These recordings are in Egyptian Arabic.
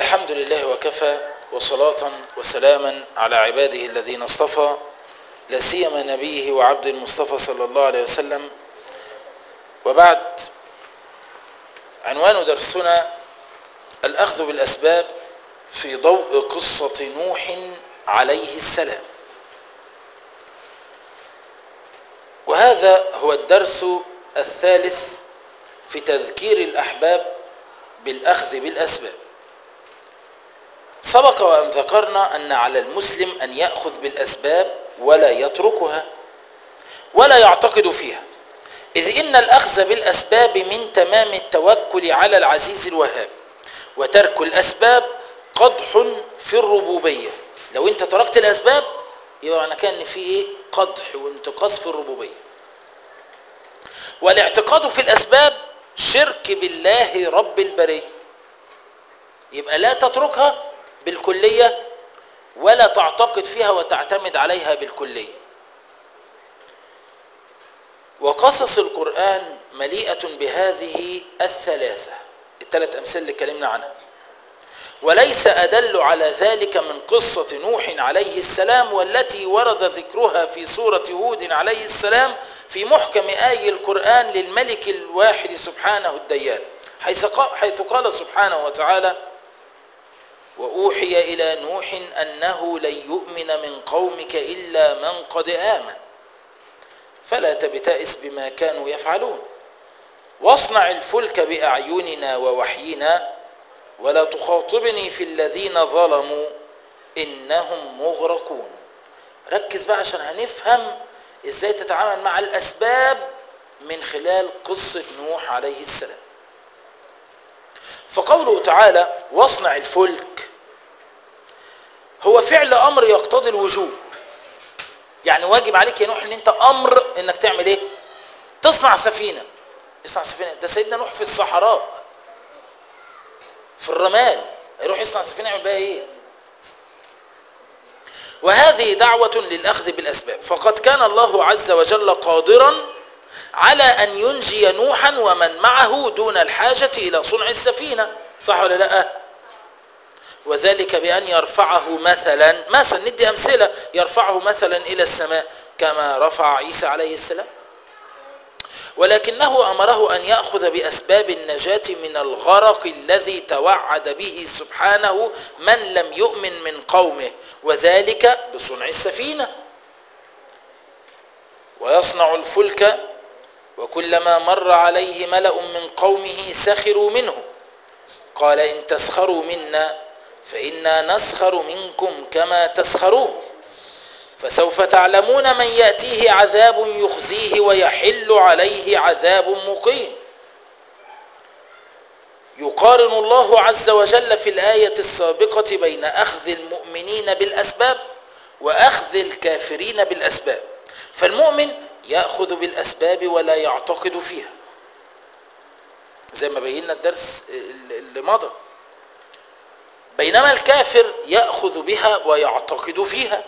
الحمد لله وكفى وصلاة وسلاما على عباده الذين اصطفى لا سيما نبيه وعبد المصطفى صلى الله عليه وسلم وبعد عنوان درسنا الأخذ بالأسباب في ضوء قصة نوح عليه السلام وهذا هو الدرس الثالث في تذكير الأحباب بالأخذ بالأسباب سبق وأن ذكرنا أن على المسلم أن يأخذ بالأسباب ولا يتركها ولا يعتقد فيها إذ إن الأخذ بالأسباب من تمام التوكل على العزيز الوهاب وترك الأسباب قدح في الربوبية لو أنت تركت الأسباب يبقى أنا كان في إيه قدح وانتقاص في الربوبية والاعتقاد في الأسباب شرك بالله رب البرية يبقى لا تتركها بالكلية ولا تعتقد فيها وتعتمد عليها بالكلية وقصص القرآن مليئة بهذه الثلاثة الثلاث أمثال اللي اتكلمنا عنها وليس أدل على ذلك من قصة نوح عليه السلام والتي ورد ذكرها في سورة هود عليه السلام في محكم آي القرآن للملك الواحد سبحانه الديان حيث قال سبحانه وتعالى وأوحي إلى نوح أنه لن يؤمن من قومك إلا من قد آمن فلا تبتئس بما كانوا يفعلون واصنع الفلك بأعيننا ووحينا ولا تخاطبني في الذين ظلموا إنهم مغرقون ركز بقى عشان هنفهم ازاي تتعامل مع الأسباب من خلال قصة نوح عليه السلام فقوله تعالى واصنع الفلك هو فعل أمر يقتضي الوجوب يعني واجب عليك يا نوح ان انت امر انك تعمل ايه تصنع سفينة يصنع سفينة ده سيدنا نوح في الصحراء في الرمال يروح يصنع سفينة يعمل بها ايه وهذه دعوة للأخذ بالأسباب فقد كان الله عز وجل قادرا على أن ينجي نوحا ومن معه دون الحاجة إلى صنع السفينة صح ولا لا وذلك بأن يرفعه مثلا مثلا ندي أمثلة يرفعه مثلا إلى السماء كما رفع عيسى عليه السلام ولكنه أمره أن يأخذ بأسباب النجاة من الغرق الذي توعد به سبحانه من لم يؤمن من قومه وذلك بصنع السفينة ويصنع الفلك وكلما مر عليه ملأ من قومه سخروا منه قال إن تسخروا منا فإنا نسخر منكم كما تسخرون فسوف تعلمون من يأتيه عذاب يخزيه ويحل عليه عذاب مقيم يقارن الله عز وجل في الآية السابقة بين أخذ المؤمنين بالأسباب وأخذ الكافرين بالأسباب فالمؤمن يأخذ بالأسباب ولا يعتقد فيها زي ما بينا الدرس اللي مضى بينما الكافر يأخذ بها ويعتقد فيها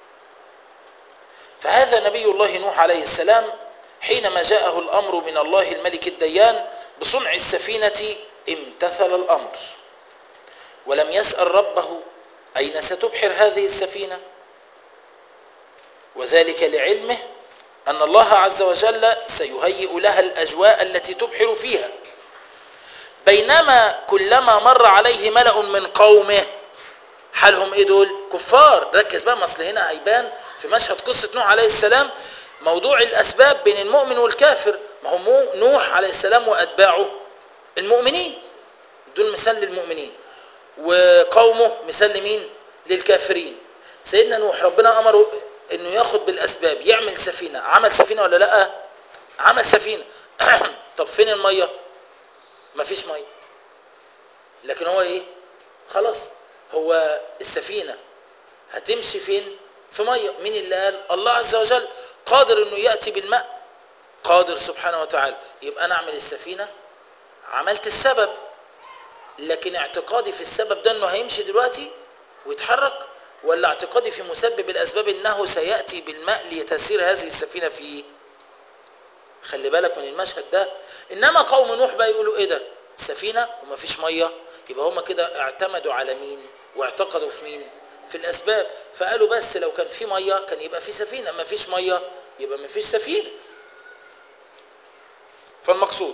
فهذا نبي الله نوح عليه السلام حينما جاءه الأمر من الله الملك الديان بصنع السفينة امتثل الأمر ولم يسأل ربه أين ستبحر هذه السفينة وذلك لعلمه أن الله عز وجل سيهيئ لها الأجواء التي تبحر فيها بينما كلما مر عليه ملأ من قومه حالهم ايه دول كفار ركز بقى اصل هنا هيبان في مشهد قصة نوح عليه السلام موضوع الأسباب بين المؤمن والكافر ما هو نوح عليه السلام وأتباعه المؤمنين دول مثال للمؤمنين وقومه مثال لمين للكافرين سيدنا نوح ربنا أمره انه ياخد بالأسباب يعمل سفينة عمل سفينة ولا لا عمل سفينة طب فين المية مفيش مية لكن هو ايه خلاص هو السفينة هتمشي فين في مية مين اللي قال الله عز وجل قادر انه يأتي بالماء قادر سبحانه وتعالى يبقى انا اعمل السفينة عملت السبب لكن اعتقادي في السبب ده انه هيمشي دلوقتي ويتحرك ولا اعتقادي في مسبب الاسباب انه سيأتي بالماء لتسير هذه السفينة فيه خلي بالك من المشهد ده انما قوم نوح بقى يقولوا ايه ده سفينة ومفيش مية يبقى هما كده اعتمدوا على مين واعتقدوا في مين في الأسباب فقالوا بس لو كان في مية كان يبقى في سفينة مفيش مية يبقى مفيش سفينة فالمقصود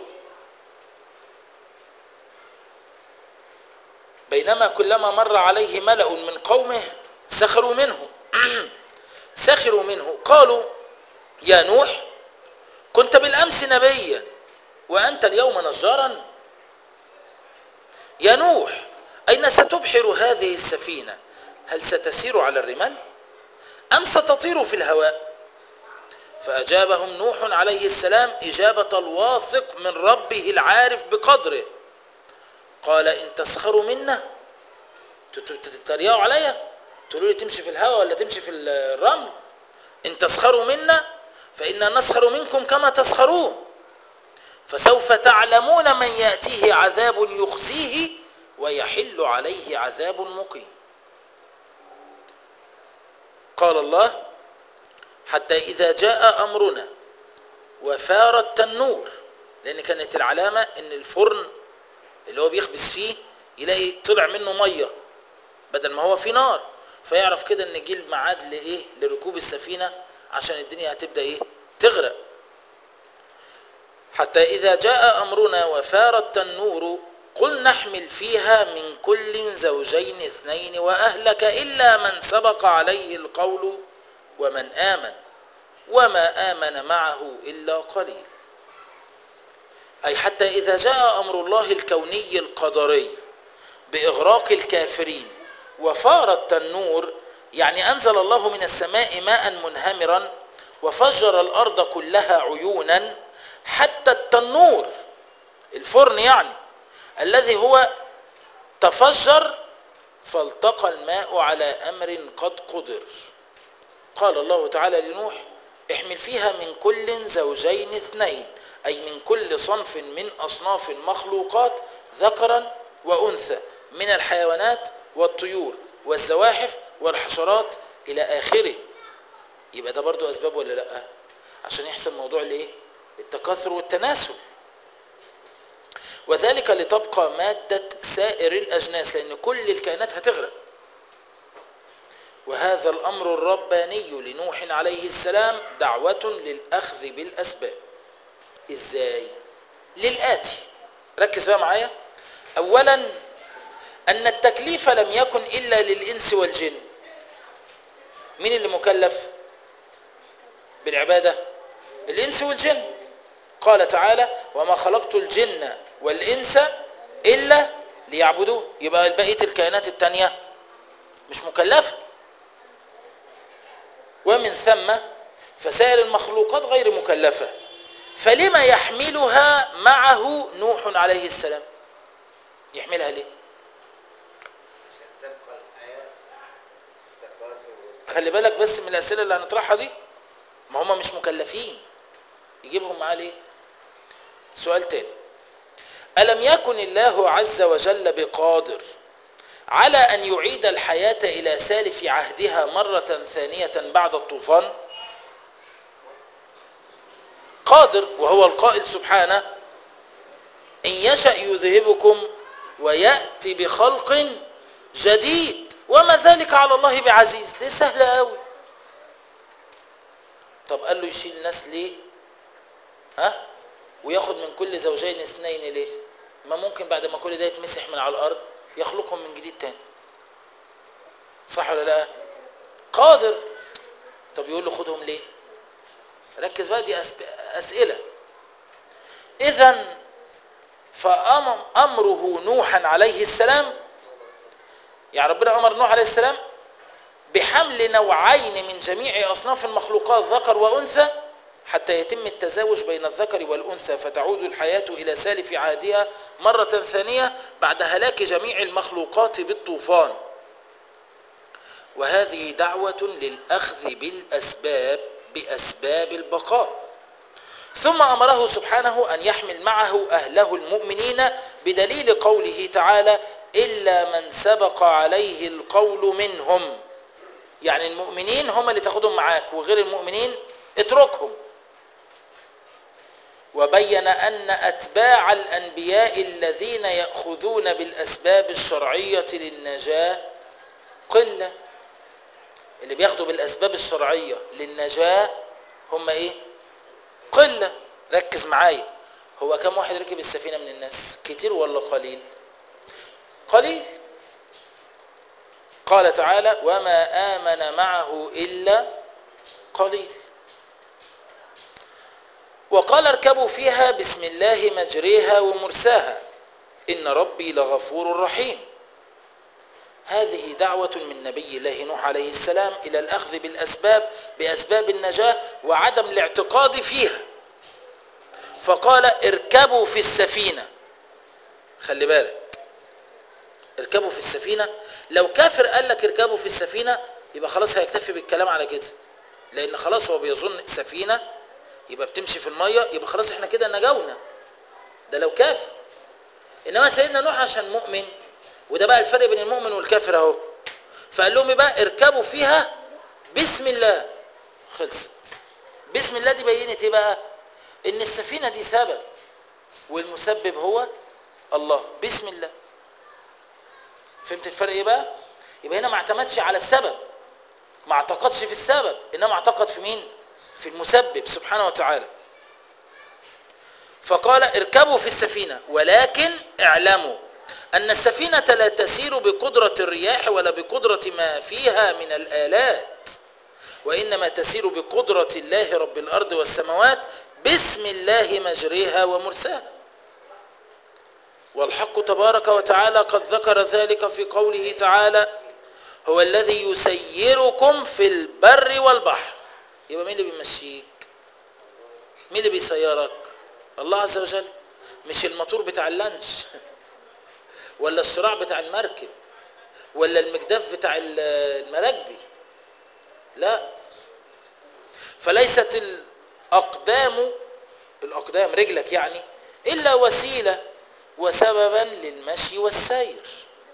بينما كلما مر عليه ملأ من قومه سخروا منه سخروا منه قالوا يا نوح كنت بالأمس نبيا وأنت اليوم نجارا يا نوح أين ستبحر هذه السفينة هل ستسير على الرمال أم ستطير في الهواء فأجابهم نوح عليه السلام إجابة الواثق من ربه العارف بقدره قال إن تسخروا منا تتريقوا عليا تقولوا لي تمشي في الهواء ولا تمشي في الرمل إن تسخروا منا فإنا نسخر منكم كما تسخرون فسوف تعلمون من يأتيه عذاب يخزيه ويحل عليه عذاب مقيم قال الله حتى إذا جاء أمرنا وفار التنور لأن كانت العلامة إن الفرن اللي هو بيخبز فيه يلاقي طلع منه مية بدل ما هو في نار فيعرف كده ان جه الميعاد لايه لركوب السفينه عشان الدنيا هتبدا ايه تغرق حتى اذا جاء امرنا وفار التنور قل نحمل فيها من كل زوجين اثنين واهلك الا من سبق عليه القول ومن امن وما امن معه الا قليل اي حتى اذا جاء امر الله الكوني القدري باغراق الكافرين وفار التنور يعني أنزل الله من السماء ماء منهمرا وفجر الأرض كلها عيونا حتى التنور الفرن يعني الذي هو تفجر فالتقى الماء على أمر قد قدر قال الله تعالى لنوح احمل فيها من كل زوجين اثنين أي من كل صنف من أصناف المخلوقات ذكرا وأنثى من الحيوانات والطيور والزواحف والحشرات الى اخره يبقى ده برضو اسباب ولا لا عشان يحصل موضوع الايه التكاثر والتناسل وذلك لتبقى مادة سائر الأجناس لأن كل الكائنات هتغرق وهذا الأمر الرباني لنوح عليه السلام دعوة للأخذ بالأسباب إزاي؟ للآتي ركز بقى معايا أولا أن التكليف لم يكن إلا للإنس والجن مين اللي مكلف بالعبادة الإنس والجن قال تعالى وما خلقت الجن والإنس إلا ليعبدون يبقى بقية الكائنات التانية مش مكلفة ومن ثم فسائر المخلوقات غير مكلفة فلما يحملها معه نوح عليه السلام يحملها ليه خلي بالك بس من الأسئلة اللي هنطرحها دي ما هم مش مكلفين يجيبهم معاه ليه سؤال تاني ألم يكن الله عز وجل بقادر على أن يعيد الحياة إلى سالف عهدها مرة ثانية بعد الطوفان قادر وهو القائل سبحانه إن يشأ يذهبكم ويأتي بخلق جديد وما ذلك على الله بعزيز دي سهلة قوي طب قال له يشيل ناس ليه ها وياخد من كل زوجين اثنين ليه ما ممكن بعد ما كل ده يتمسح من على الارض يخلقهم من جديد تاني صح ولا لا قادر طب يقول له خدهم ليه ركز بقى دي اسئله اذا فامره نوحا عليه السلام يعني ربنا امر نوح عليه السلام بحمل نوعين من جميع اصناف المخلوقات ذكر وانثى حتى يتم التزاوج بين الذكر والانثى فتعود الحياه الى سالف عهدها مره ثانيه بعد هلاك جميع المخلوقات بالطوفان وهذه دعوه للاخذ بالاسباب باسباب البقاء ثم امره سبحانه ان يحمل معه اهله المؤمنين بدليل قوله تعالى الا من سبق عليه القول منهم يعني المؤمنين هم اللي تاخدهم معاك وغير المؤمنين اتركهم وبين أن أتباع الأنبياء الذين يأخذون بالأسباب الشرعية للنجاة قلة اللي بياخدوا بالأسباب الشرعية للنجاة هم إيه؟ قلة ركز معايا هو كم واحد ركب السفينة من الناس كتير ولا قليل قليل قال تعالى وما آمن معه إلا قليل وقال اركبوا فيها بسم الله مجريها ومرساها إن ربي لغفور رحيم هذه دعوة من نبي الله نوح عليه السلام إلى الأخذ بالأسباب بأسباب النجاة وعدم الاعتقاد فيها فقال اركبوا في السفينة خلي بالك اركبوا في السفينة لو كافر قال لك اركبوا في السفينة يبقى خلاص هيكتفي بالكلام على كده لأن خلاص هو بيظن سفينة يبقى بتمشي في المية يبقى خلاص احنا كده نجونا ده لو كافر إنما سيدنا نوح عشان مؤمن وده بقى الفرق بين المؤمن والكافر اهو فقال لهم بقى اركبوا فيها بسم الله خلصت بسم الله دي بينت ايه بقى ان السفينه دي سبب والمسبب هو الله بسم الله فهمت الفرق ايه بقى يبقى هنا ما اعتمدش على السبب ما اعتقدش في السبب انما اعتقد في مين في المسبب سبحانه وتعالى فقال اركبوا في السفينه ولكن اعلموا أن السفينة لا تسير بقدرة الرياح ولا بقدرة ما فيها من الآلات وإنما تسير بقدرة الله رب الأرض والسماوات بسم الله مجريها ومرساها والحق تبارك وتعالى قد ذكر ذلك في قوله تعالى هو الذي يسيركم في البر والبحر يبقى مين اللي بيمشيك مين اللي بيسيرك الله عز وجل مش الموتور بتاع اللانش ولا الصراع بتاع المركب ولا المجدف بتاع المراكبي لا فليست الأقدام الأقدام رجلك يعني إلا وسيلة وسببا للمشي والسير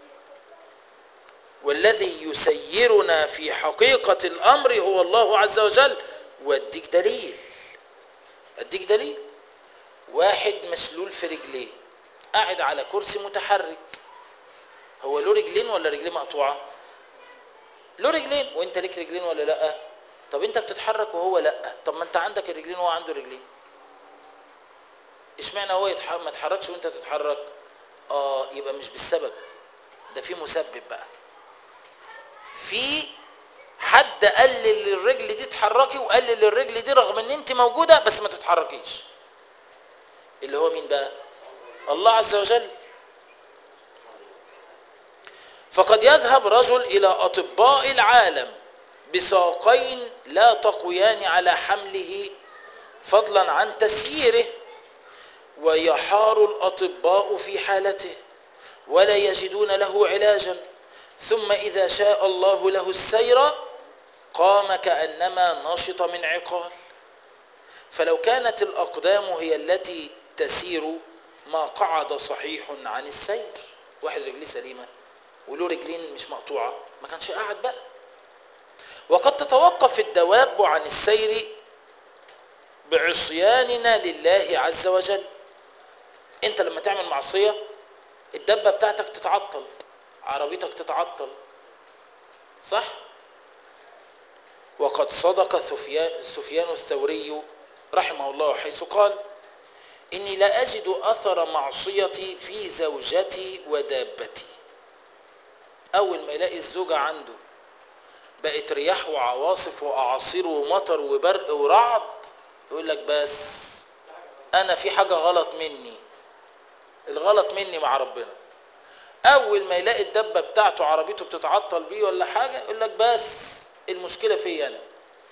والذي يسيرنا في حقيقة الأمر هو الله عز وجل واديك دليل اديك دليل واحد مشلول في رجليه قاعد على كرسي متحرك هو له رجلين ولا رجليه مقطوعه له رجلين وانت ليك رجلين ولا لا طب انت بتتحرك وهو لا طب ما انت عندك الرجلين وهو عنده رجلين اشمعنى هو يتح... ما يتحركش وانت تتحرك اه يبقى مش بالسبب ده في مسبب بقى في حد قال للرجل دي اتحركي وقال للرجل دي رغم ان انت موجوده بس ما تتحركيش اللي هو مين بقى الله عز وجل فقد يذهب رجل إلى أطباء العالم بساقين لا تقويان على حمله فضلا عن تسييره ويحار الأطباء في حالته ولا يجدون له علاجا ثم إذا شاء الله له السير قام كأنما نشط من عقال فلو كانت الأقدام هي التي تسير ما قعد صحيح عن السير واحد رجليه سليمة وله رجلين مش مقطوعة ما كانش قاعد بقى وقد تتوقف الدواب عن السير بعصياننا لله عز وجل انت لما تعمل معصية الدبة بتاعتك تتعطل عربيتك تتعطل صح وقد صدق سفيان الثوري رحمه الله حيث قال إني لا أجد أثر معصيتي في زوجتي ودابتي أول ما يلاقي الزوجة عنده بقت رياح وعواصف وأعاصير ومطر وبرق ورعد يقول لك بس أنا في حاجة غلط مني الغلط مني مع ربنا أول ما يلاقي الدبة بتاعته عربيته بتتعطل بيه ولا حاجة يقول لك بس المشكلة في أنا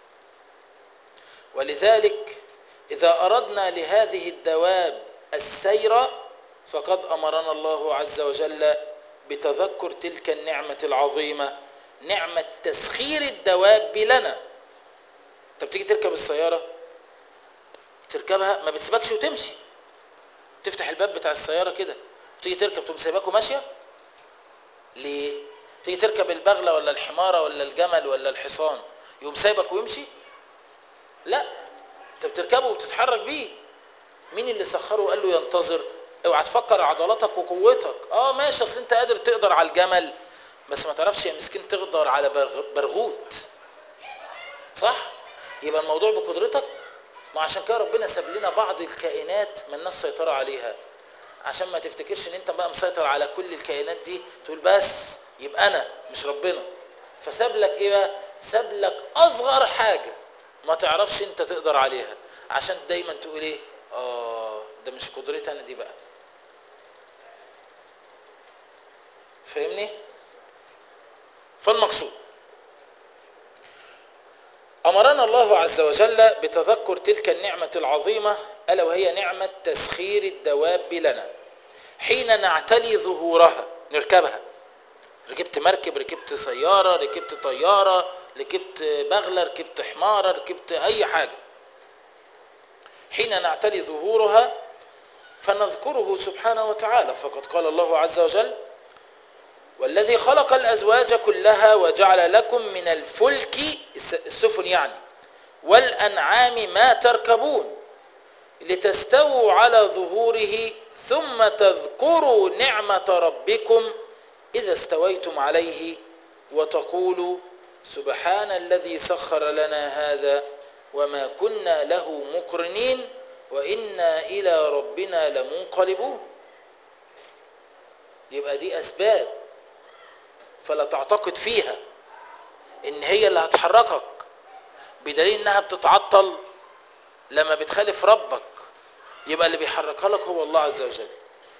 ولذلك إذا أردنا لهذه الدواب السير فقد أمرنا الله عز وجل بتذكر تلك النعمة العظيمة نعمة تسخير الدواب لنا انت بتيجي تركب السيارة تركبها ما بتسيبكش وتمشي تفتح الباب بتاع السيارة كده وتيجي تركب تقوم سايباك وماشية ليه تيجي تركب البغلة ولا الحمارة ولا الجمل ولا الحصان يقوم سايبك ويمشي لا انت بتركبه وبتتحرك بيه مين اللي سخره وقال له ينتظر اوعى تفكر عضلاتك وقوتك اه ماشي اصل انت قادر تقدر على الجمل بس ما تعرفش يا مسكين تقدر على برغ- برغوت صح يبقى الموضوع بقدرتك ما عشان كده ربنا ساب لنا بعض الكائنات ما الناس سيطرة عليها عشان ما تفتكرش ان انت بقى مسيطر على كل الكائنات دي تقول بس يبقى انا مش ربنا فساب لك ايه بقى ساب لك اصغر حاجة ما تعرفش انت تقدر عليها عشان دايما تقول ايه اه ده مش قدرتي انا دي بقى فاهمني فالمقصود أمرنا الله عز وجل بتذكر تلك النعمة العظيمة ألا وهي نعمة تسخير الدواب لنا حين نعتلي ظهورها نركبها ركبت مركب ركبت سيارة ركبت طيارة ركبت بغلة ركبت حمارة ركبت أي حاجة حين نعتلي ظهورها فنذكره سبحانه وتعالى فقد قال الله عز وجل والذي خلق الأزواج كلها وجعل لكم من الفلك السفن يعني والأنعام ما تركبون لتستووا على ظهوره ثم تذكروا نعمة ربكم إذا استويتم عليه وتقولوا سبحان الذي سخر لنا هذا وما كنا له مقرنين وإنا إلى ربنا لمنقلبون يبقى دي أسباب فلا تعتقد فيها ان هي اللي هتحركك بدليل انها بتتعطل لما بتخالف ربك يبقى اللي بيحركها لك هو الله عز وجل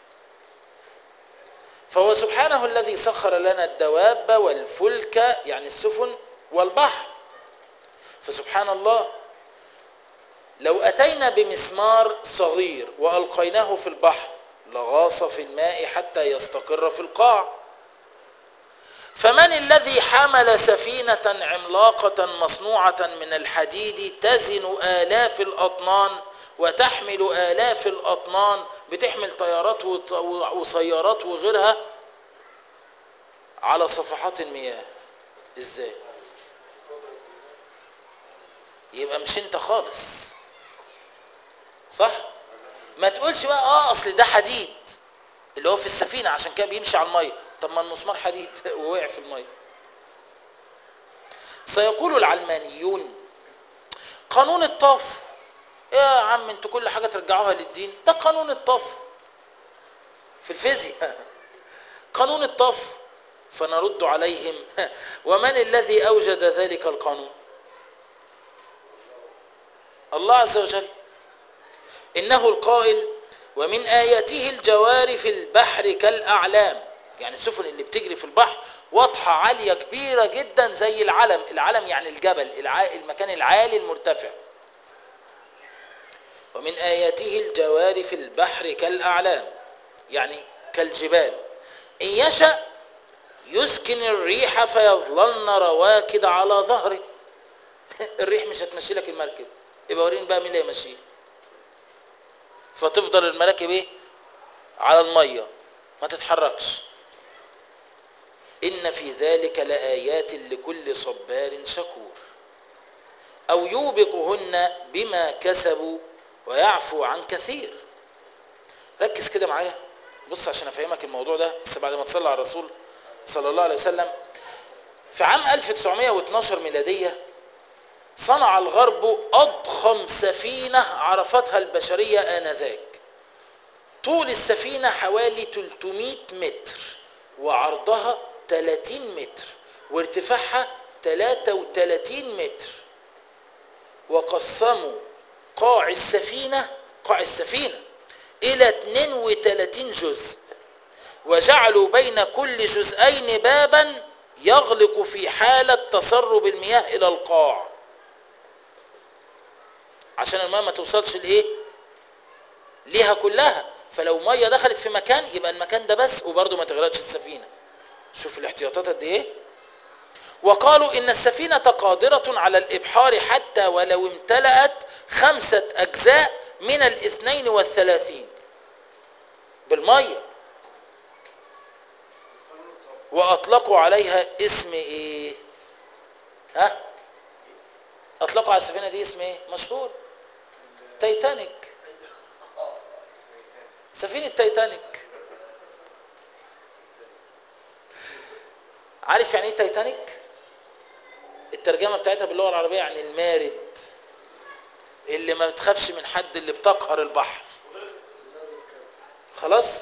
فهو سبحانه الذي سخر لنا الدواب والفلك يعني السفن والبحر فسبحان الله لو أتينا بمسمار صغير وألقيناه في البحر لغاص في الماء حتى يستقر في القاع فمن الذي حمل سفينة عملاقة مصنوعة من الحديد تزن آلاف الأطنان وتحمل آلاف الأطنان بتحمل طيارات وسيارات وغيرها على صفحات المياه ازاي يبقى مش انت خالص صح ما تقولش بقى اه اصل ده حديد اللي هو في السفينة عشان كده بيمشي على المية طب ما المسمار حديد ووقع في المية سيقول العلمانيون قانون الطف يا عم انتوا كل حاجة ترجعوها للدين ده قانون الطف في الفيزياء قانون الطف فنرد عليهم ومن الذي أوجد ذلك القانون الله عز وجل إنه القائل ومن آياته الجوار في البحر كالأعلام يعني السفن اللي بتجري في البحر واضحة عالية كبيرة جدا زي العلم العلم يعني الجبل المكان العالي المرتفع ومن آياته الجوار في البحر كالأعلام يعني كالجبال إن يشأ يسكن الريح فيظللن رواكد على ظهره الريح مش هتمشي لك المركب يبقى وريني بقى مين اللي هيمشيه فتفضل المراكب ايه على الميه ما تتحركش ان في ذلك لايات لكل صبار شكور او يوبقهن بما كسبوا ويعفو عن كثير ركز كده معايا بص عشان افهمك الموضوع ده بس بعد ما تصلي على الرسول صلى الله عليه وسلم في عام 1912 ميلاديه صنع الغرب أضخم سفينة عرفتها البشرية آنذاك طول السفينة حوالي 300 متر وعرضها 30 متر وارتفاعها 33 متر وقسموا قاع السفينة قاع السفينة إلى 32 جزء وجعلوا بين كل جزئين بابا يغلق في حالة تسرب المياه إلى القاع عشان الماء ما توصلش لايه ليها كلها فلو ميه دخلت في مكان يبقى المكان ده بس وبرضه ما تغرقش السفينه شوف الاحتياطات قد ايه وقالوا ان السفينه قادره على الابحار حتى ولو امتلأت خمسه اجزاء من الاثنين والثلاثين بالميه واطلقوا عليها اسم ايه ها اطلقوا على السفينه دي اسم ايه مشهور تايتانيك سفينة تايتانيك عارف يعني ايه تايتانيك الترجمة بتاعتها باللغة العربية يعني المارد اللي ما بتخافش من حد اللي بتقهر البحر خلاص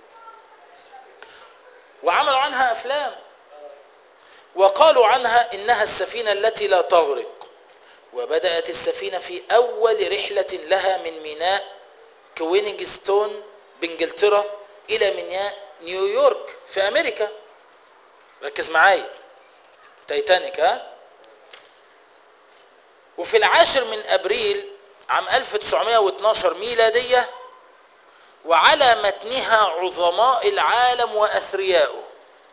وعملوا عنها افلام وقالوا عنها انها السفينة التي لا تغرق وبدأت السفينة في اول رحلة لها من ميناء كوينينجستون بانجلترا الى ميناء نيويورك في امريكا ركز معايا تايتانيك ها وفي العاشر من ابريل عام 1912 ميلادية وعلى متنها عظماء العالم واثرياؤه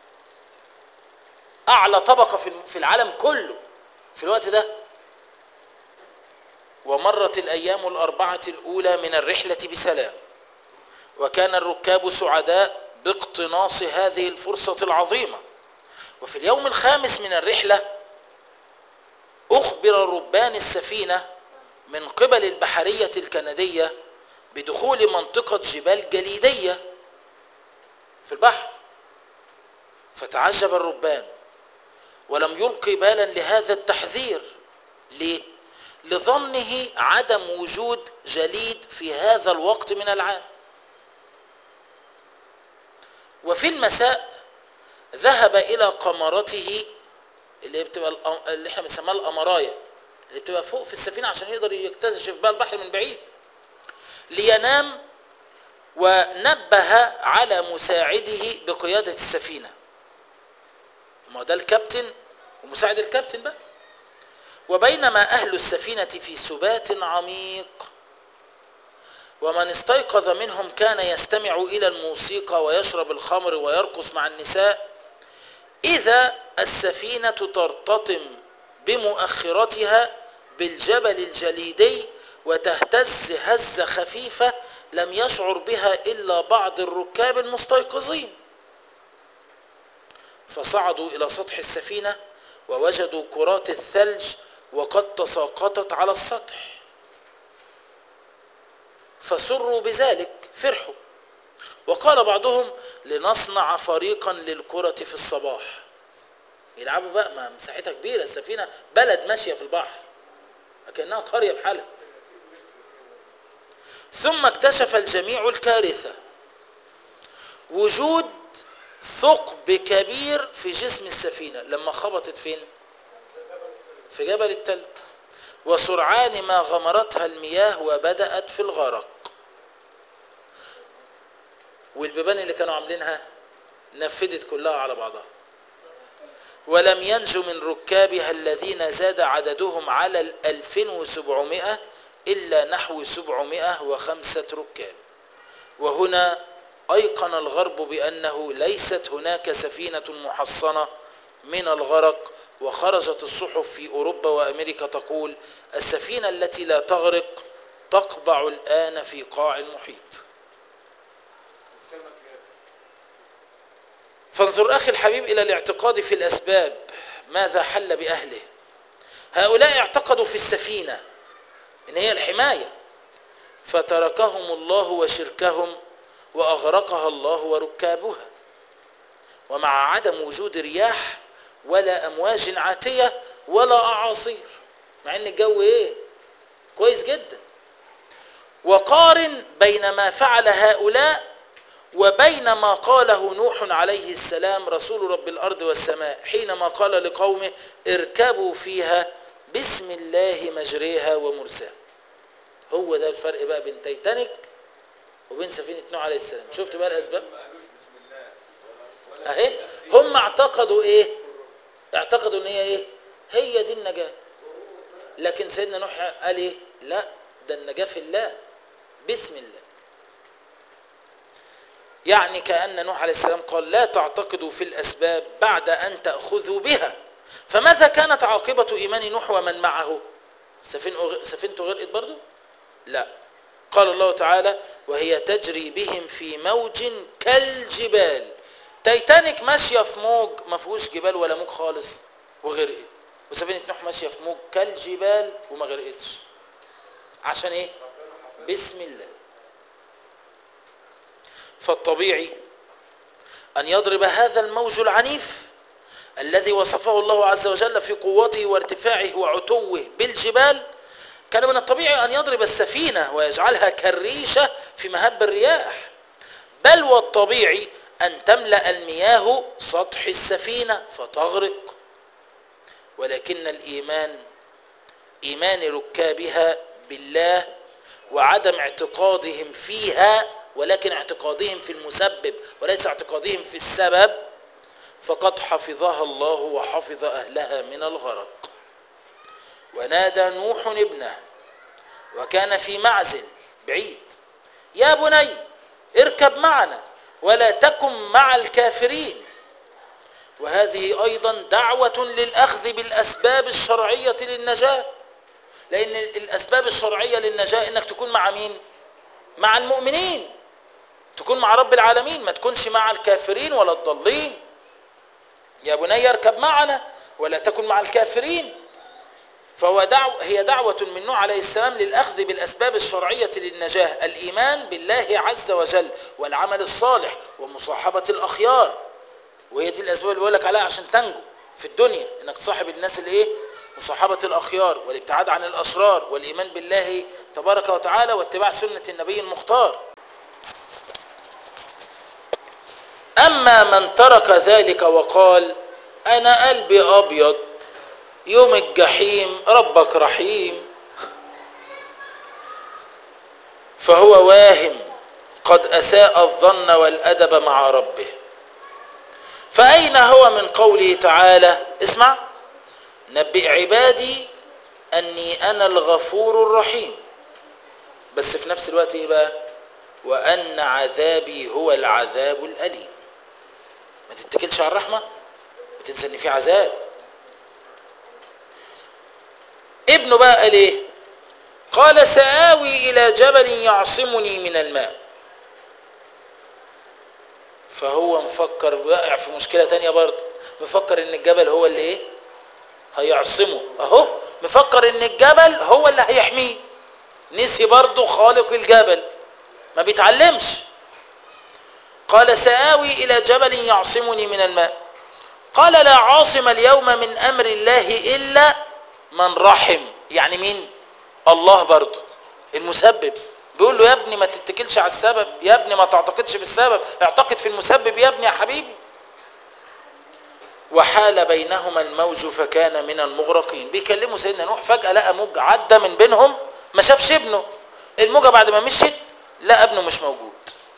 اعلى طبقة في العالم كله في الوقت ده ومرت الايام الاربعة الاولى من الرحلة بسلام وكان الركاب سعداء باقتناص هذه الفرصة العظيمة وفي اليوم الخامس من الرحلة أخبر ربان السفينة من قبل البحرية الكندية بدخول منطقة جبال جليدية في البحر فتعجب الربان ولم يلقي بالا لهذا التحذير ليه؟ لظنه عدم وجود جليد في هذا الوقت من العام وفي المساء ذهب الى قمرته اللي بتبقى اللي احنا بنسميها القمرايه اللي بتبقى فوق في السفينه عشان يقدر يكتشف بقى البحر من بعيد لينام ونبه على مساعده بقياده السفينه ما ده الكابتن ومساعد الكابتن بقى وبينما اهل السفينه في سبات عميق ومن استيقظ منهم كان يستمع الى الموسيقى ويشرب الخمر ويرقص مع النساء اذا السفينه ترتطم بمؤخرتها بالجبل الجليدي وتهتز هزه خفيفه لم يشعر بها الا بعض الركاب المستيقظين فصعدوا الى سطح السفينه ووجدوا كرات الثلج وقد تساقطت على السطح فسروا بذلك فرحوا وقال بعضهم لنصنع فريقا للكرة في الصباح يلعبوا بقى ما مساحتها كبيرة السفينة بلد ماشية في البحر كأنها قرية بحالها ثم اكتشف الجميع الكارثة وجود ثقب كبير في جسم السفينة لما خبطت فين في جبل التلج وسرعان ما غمرتها المياه وبدأت في الغرق والبيبان اللي كانوا عاملينها نفدت كلها على بعضها ولم ينجو من ركابها الذين زاد عددهم على ال 2700 إلا نحو 705 ركاب وهنا أيقن الغرب بأنه ليست هناك سفينة محصنة من الغرق وخرجت الصحف في أوروبا وأمريكا تقول السفينة التي لا تغرق تقبع الآن في قاع المحيط فانظر أخي الحبيب إلى الاعتقاد في الأسباب ماذا حل بأهله هؤلاء اعتقدوا في السفينة إن هي الحماية فتركهم الله وشركهم وأغرقها الله وركابها ومع عدم وجود رياح ولا أمواج عاتية ولا أعاصير مع إن الجو إيه كويس جدا وقارن بين ما فعل هؤلاء وبين ما قاله نوح عليه السلام رسول رب الأرض والسماء حينما قال لقومه اركبوا فيها بسم الله مجريها ومرساها هو ده الفرق بقى بين تايتانيك وبين سفينة نوح عليه السلام شفت بقى الأسباب اهي هم اعتقدوا ايه اعتقدوا ان هي ايه هي دي النجاة لكن سيدنا نوح قال ايه لا ده النجاة في الله بسم الله يعني كأن نوح عليه السلام قال لا تعتقدوا في الأسباب بعد أن تأخذوا بها فماذا كانت عاقبة إيمان نوح ومن معه سفينته غرقت برضه لا قال الله تعالى وهي تجري بهم في موج كالجبال تايتانيك ماشية في موج ما فيهوش جبال ولا موج خالص وغرقت وسفينة نوح ماشية في موج كالجبال وما غرقتش عشان ايه بسم الله فالطبيعي أن يضرب هذا الموج العنيف الذي وصفه الله عز وجل في قوته وارتفاعه وعتوه بالجبال كان من الطبيعي أن يضرب السفينة ويجعلها كالريشة في مهب الرياح بل والطبيعي أن تملأ المياه سطح السفينة فتغرق ولكن الإيمان إيمان ركابها بالله وعدم اعتقادهم فيها ولكن اعتقادهم في المسبب وليس اعتقادهم في السبب فقد حفظها الله وحفظ أهلها من الغرق ونادى نوح ابنه وكان في معزل بعيد يا بني اركب معنا ولا تكن مع الكافرين وهذه أيضا دعوة للأخذ بالأسباب الشرعية للنجاة لأن الأسباب الشرعية للنجاة إنك تكون مع مين مع المؤمنين تكون مع رب العالمين ما تكونش مع الكافرين ولا الضالين يا بني اركب معنا ولا تكن مع الكافرين فهو دعو هي دعوة من نوح عليه السلام للأخذ بالأسباب الشرعية للنجاة الإيمان بالله عز وجل والعمل الصالح ومصاحبة الأخيار وهي دي الأسباب اللي بقول لك عليها عشان تنجو في الدنيا إنك تصاحب الناس اللي إيه مصاحبة الأخيار والابتعاد عن الأشرار والإيمان بالله تبارك وتعالى واتباع سنة النبي المختار أما من ترك ذلك وقال أنا قلبي أبيض يوم الجحيم ربك رحيم فهو واهم قد أساء الظن والأدب مع ربه فأين هو من قوله تعالى اسمع نبئ عبادي أني أنا الغفور الرحيم بس في نفس الوقت إيه بقى وأن عذابي هو العذاب الأليم ما تتكلش على الرحمة وتنسى ان في عذاب ابنه بقى قال ايه قال سآوي إلى جبل يعصمني من الماء فهو مفكر واقع في مشكلة تانية برضه مفكر ان الجبل هو اللي ايه هيعصمه اهو مفكر ان الجبل هو اللي هيحميه نسي برضه خالق الجبل ما بيتعلمش قال سآوي إلى جبل يعصمني من الماء قال لا عاصم اليوم من أمر الله إلا من رحم يعني مين الله برضه المسبب بيقول له يا ابني ما تتكلش على السبب يا ابني ما تعتقدش في السبب اعتقد في المسبب يا ابني يا حبيبي وحال بينهما الموج فكان من المغرقين بيكلموا سيدنا نوح فجأة لقى موج عدى من بينهم ما شافش ابنه الموجة بعد ما مشيت لقى ابنه مش موجود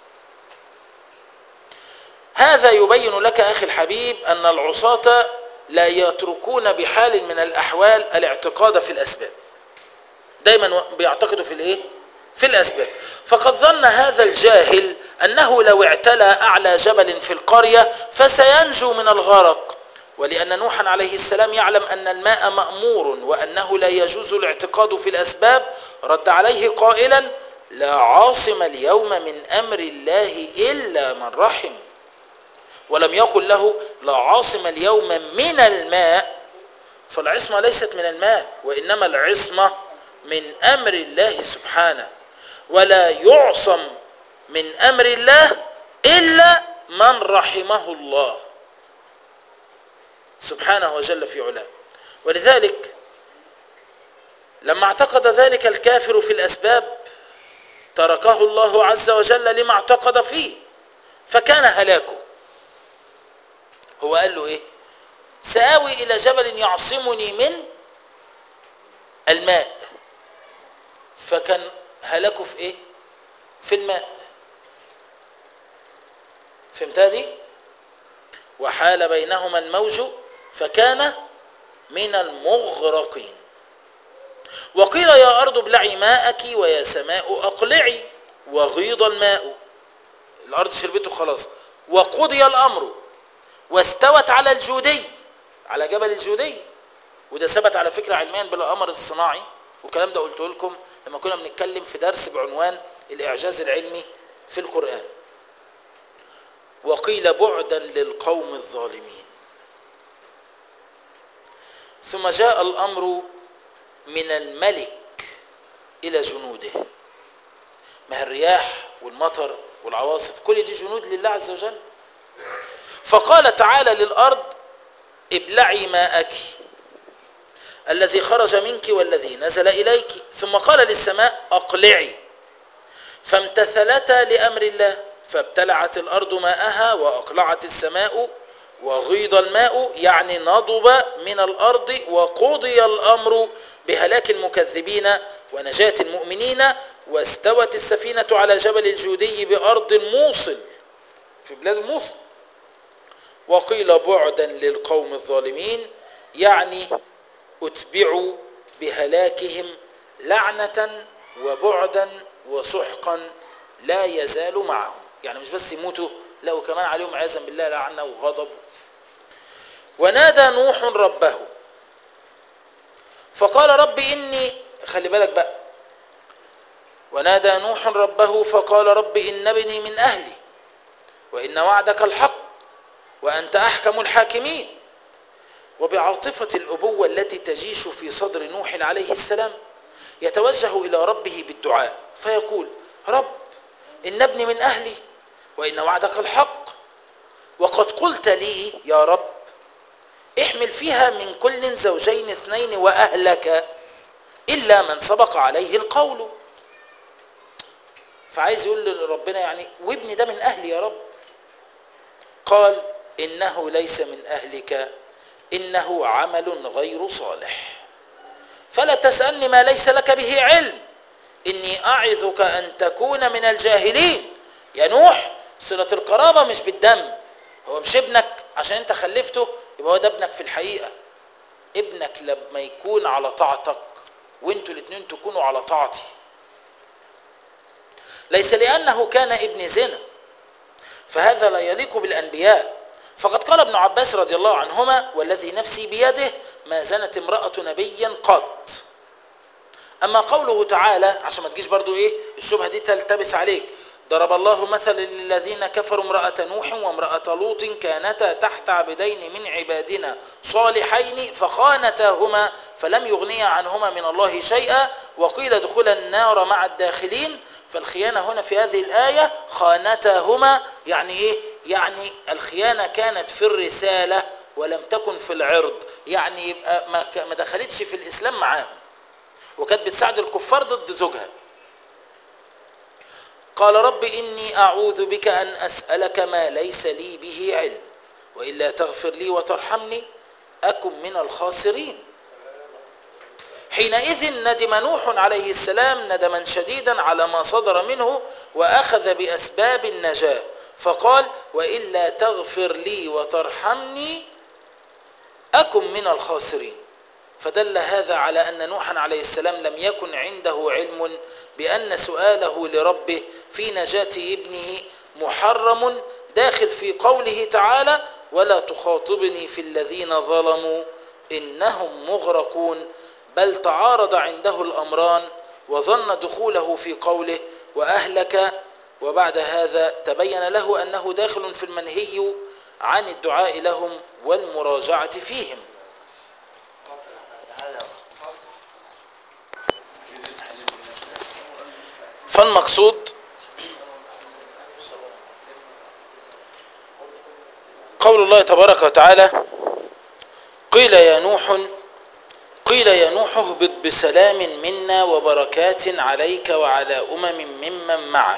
هذا يبين لك أخي الحبيب أن العصاة لا يتركون بحال من الأحوال الاعتقاد في الأسباب دايما بيعتقدوا في الايه في الأسباب فقد ظن هذا الجاهل أنه لو اعتلى أعلى جبل في القرية فسينجو من الغرق ولأن نوحا عليه السلام يعلم أن الماء مأمور وأنه لا يجوز الاعتقاد في الأسباب رد عليه قائلا لا عاصم اليوم من أمر الله إلا من رحم ولم يقل له لا عاصم اليوم من الماء فالعصمة ليست من الماء وإنما العصمة من أمر الله سبحانه ولا يعصم من أمر الله إلا من رحمه الله سبحانه وجل في علاه ولذلك لما اعتقد ذلك الكافر في الأسباب تركه الله عز وجل لما اعتقد فيه فكان هلاكه هو قال له ايه سآوي إلى جبل يعصمني من الماء فكان هلاكه في ايه في الماء فهمتها دي وحال بينهما الموج فكان من المغرقين وقيل يا أرض ابلعي ماءك ويا سماء أقلعي وغيض الماء الأرض شربته خلاص وقضي الأمر واستوت على الجودي على جبل الجودي وده ثبت على فكرة علميا بالقمر الصناعي والكلام ده قلته لكم لما كنا بنتكلم في درس بعنوان الإعجاز العلمي في القرآن وقيل بعدا للقوم الظالمين ثم جاء الأمر من الملك إلى جنوده ما الرياح والمطر والعواصف كل دي جنود لله عز وجل فقال تعالى للأرض ابلعي ماءك الذي خرج منك والذي نزل إليك ثم قال للسماء أقلعي فامتثلتا لأمر الله فابتلعت الأرض ماءها وأقلعت السماء وغيض الماء يعني نضب من الأرض وقضي الأمر بهلاك المكذبين ونجاة المؤمنين واستوت السفينة على جبل الجودي بأرض موصل في بلاد الموصل وقيل بعدا للقوم الظالمين يعني اتبعوا بهلاكهم لعنة وبعدا وسحقا لا يزال معهم يعني مش بس يموتوا لا وكمان عليهم عياذا بالله لعنة وغضب ونادى نوح ربه فقال رب إني خلي بالك بقى ونادى نوح ربه فقال رب إن ابني من أهلي وإن وعدك الحق وأنت أحكم الحاكمين وبعاطفة الأبوة التي تجيش في صدر نوح عليه السلام يتوجه إلى ربه بالدعاء فيقول رب إن ابني من أهلي وإن وعدك الحق وقد قلت لي يا رب احمل فيها من كل زوجين اثنين وأهلك إلا من سبق عليه القول فعايز يقول لربنا يعني وابني ده من أهلي يا رب قال إنه ليس من أهلك إنه عمل غير صالح فلا تسألني ما ليس لك به علم إني أعظك أن تكون من الجاهلين يا نوح صلة القرابة مش بالدم هو مش ابنك عشان انت خلفته يبقى هو ده ابنك في الحقيقة ابنك لما يكون على طاعتك وانتوا الاثنين تكونوا على طاعتي ليس لأنه كان ابن زنا فهذا لا يليق بالأنبياء فقد قال ابن عباس رضي الله عنهما والذي نفسي بيده ما زنت امرأة نبيا قط أما قوله تعالى عشان ما تجيش برضو إيه الشبهة دي تلتبس عليك ضرب الله مثلا للذين كفروا امرأة نوح وامرأة لوط كانتا تحت عبدين من عبادنا صالحين فخانتاهما فلم يغنيا عنهما من الله شيئا وقيل ادخل النار مع الداخلين فالخيانة هنا في هذه الآية خانتاهما يعني إيه؟ يعني الخيانة كانت في الرسالة ولم تكن في العرض يعني يبقى ما دخلتش في الإسلام معاهم وكانت بتساعد الكفار ضد زوجها قال رب إني أعوذ بك أن أسألك ما ليس لي به علم وإلا تغفر لي وترحمني أكن من الخاسرين حينئذ ندم نوح عليه السلام ندما شديدا على ما صدر منه وأخذ بأسباب النجاة فقال وإلا تغفر لي وترحمني أكن من الخاسرين فدل هذا على أن نوحا عليه السلام لم يكن عنده علم بأن سؤاله لربه في نجاة ابنه محرم داخل في قوله تعالى ولا تخاطبني في الذين ظلموا إنهم مغرقون بل تعارض عنده الأمران وظن دخوله في قوله وأهلك وبعد هذا تبين له أنه داخل في المنهي عن الدعاء لهم والمراجعة فيهم فالمقصود قول الله تبارك وتعالى قيل يا نوح قيل يا نوح اهبط بسلام منا وبركات عليك وعلى أمم ممن معك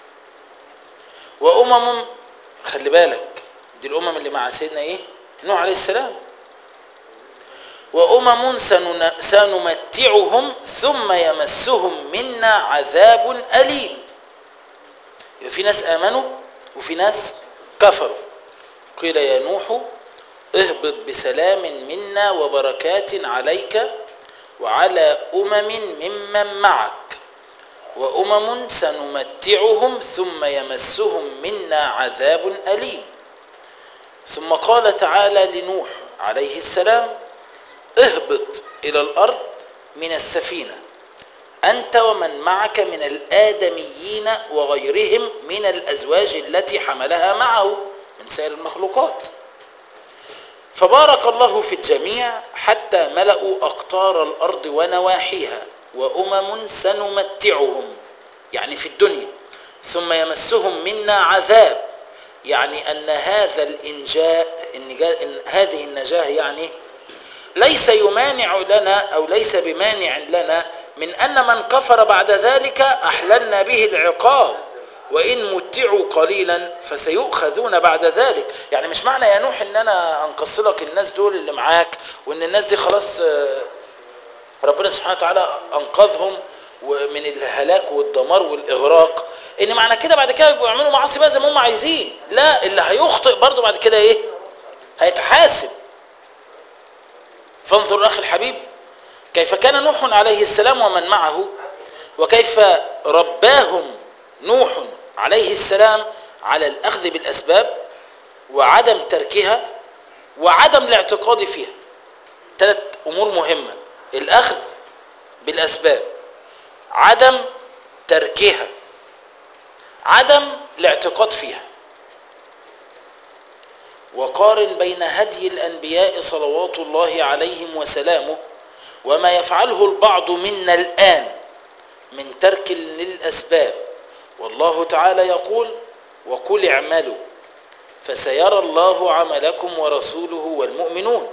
وأمم خلي بالك دي الأمم اللي مع سيدنا إيه نوح عليه السلام وأمم سنمتعهم ثم يمسهم منا عذاب أليم يبقى في ناس آمنوا وفي ناس كفروا قيل يا نوح اهبط بسلام منا وبركات عليك وعلى أمم ممن معك وأمم سنمتعهم ثم يمسهم منا عذاب أليم ثم قال تعالى لنوح عليه السلام اهبط إلى الأرض من السفينة أنت ومن معك من الآدميين وغيرهم من الأزواج التي حملها معه من سائر المخلوقات فبارك الله في الجميع حتى ملأوا أقطار الأرض ونواحيها وأمم سنمتعهم يعني في الدنيا ثم يمسهم منا عذاب يعني أن هذا الإنجاء النجاة إن هذه النجاة يعني ليس يمانع لنا أو ليس بمانع لنا من أن من كفر بعد ذلك أحللنا به العقاب وإن متعوا قليلا فسيؤخذون بعد ذلك يعني مش معنى يا نوح ان انا انقص لك الناس دول اللي معاك وان الناس دي خلاص آه، ربنا سبحانه وتعالى انقذهم من الهلاك والدمار والاغراق ان معنى كده بعد كده يبقوا يعملوا معاصي بقى زي ما هم عايزين لا اللي هيخطئ برضه بعد كده ايه هيتحاسب فانظر اخي الحبيب كيف كان نوح عليه السلام ومن معه وكيف رباهم نوح عليه السلام على الاخذ بالاسباب وعدم تركها وعدم الاعتقاد فيها ثلاث امور مهمه الاخذ بالاسباب عدم تركها عدم الاعتقاد فيها وقارن بين هدي الانبياء صلوات الله عليهم وسلامه وما يفعله البعض منا الان من ترك للاسباب والله تعالى يقول وقل اعملوا فسيرى الله عملكم ورسوله والمؤمنون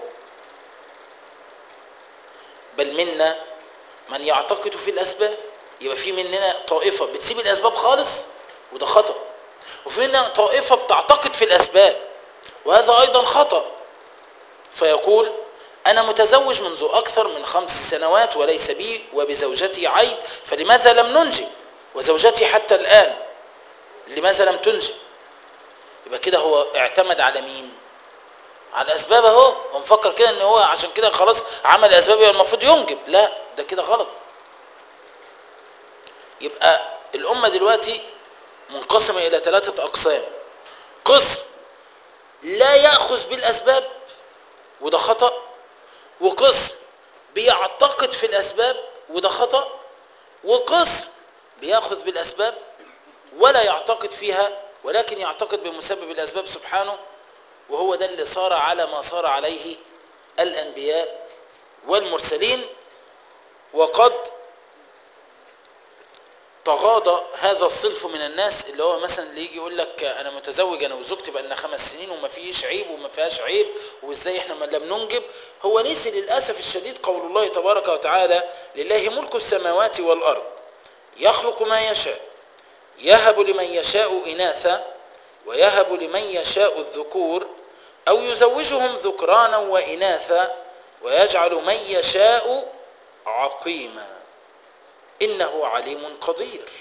بل منا من يعتقد في الاسباب يبقى في مننا طائفه بتسيب الاسباب خالص وده خطا وفي مننا طائفه بتعتقد في الاسباب وهذا ايضا خطا فيقول انا متزوج منذ اكثر من خمس سنوات وليس بي وبزوجتي عيب فلماذا لم ننجب وزوجتي حتى الان لماذا لم تنجب يبقى كده هو اعتمد على مين على اسباب اهو هو مفكر كده ان هو عشان كده خلاص عمل اسباب يبقى المفروض ينجب لا ده كده غلط يبقى الامه دلوقتي منقسمه الى ثلاثه اقسام قسم لا ياخذ بالاسباب وده خطا وقسم بيعتقد في الاسباب وده خطا وقسم بياخذ بالاسباب ولا يعتقد فيها ولكن يعتقد بمسبب الاسباب سبحانه وهو ده اللي صار على ما صار عليه الانبياء والمرسلين وقد تغاضى هذا الصنف من الناس اللي هو مثلا اللي يجي يقول لك انا متزوج انا وزوجتي بقالنا خمس سنين وما فيش عيب وما فيهاش عيب وازاي احنا ما لم ننجب هو نسي للاسف الشديد قول الله تبارك وتعالى لله ملك السماوات والارض يخلق ما يشاء يهب لمن يشاء اناثا ويهب لمن يشاء الذكور او يزوجهم ذكرانا واناثا ويجعل من يشاء عقيما انه عليم قدير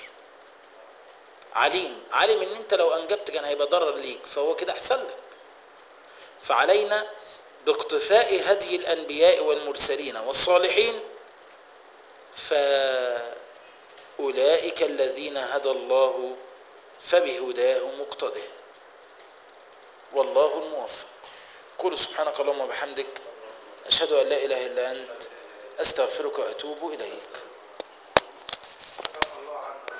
عليم علم ان انت لو انجبت كان هيبقى ضرر ليك فهو كده احسن لك فعلينا باقتفاء هدي الانبياء والمرسلين والصالحين فاولئك الذين هدى الله فبهداه مقتده والله الموفق قل سبحانك اللهم وبحمدك اشهد ان لا اله الا انت استغفرك واتوب اليك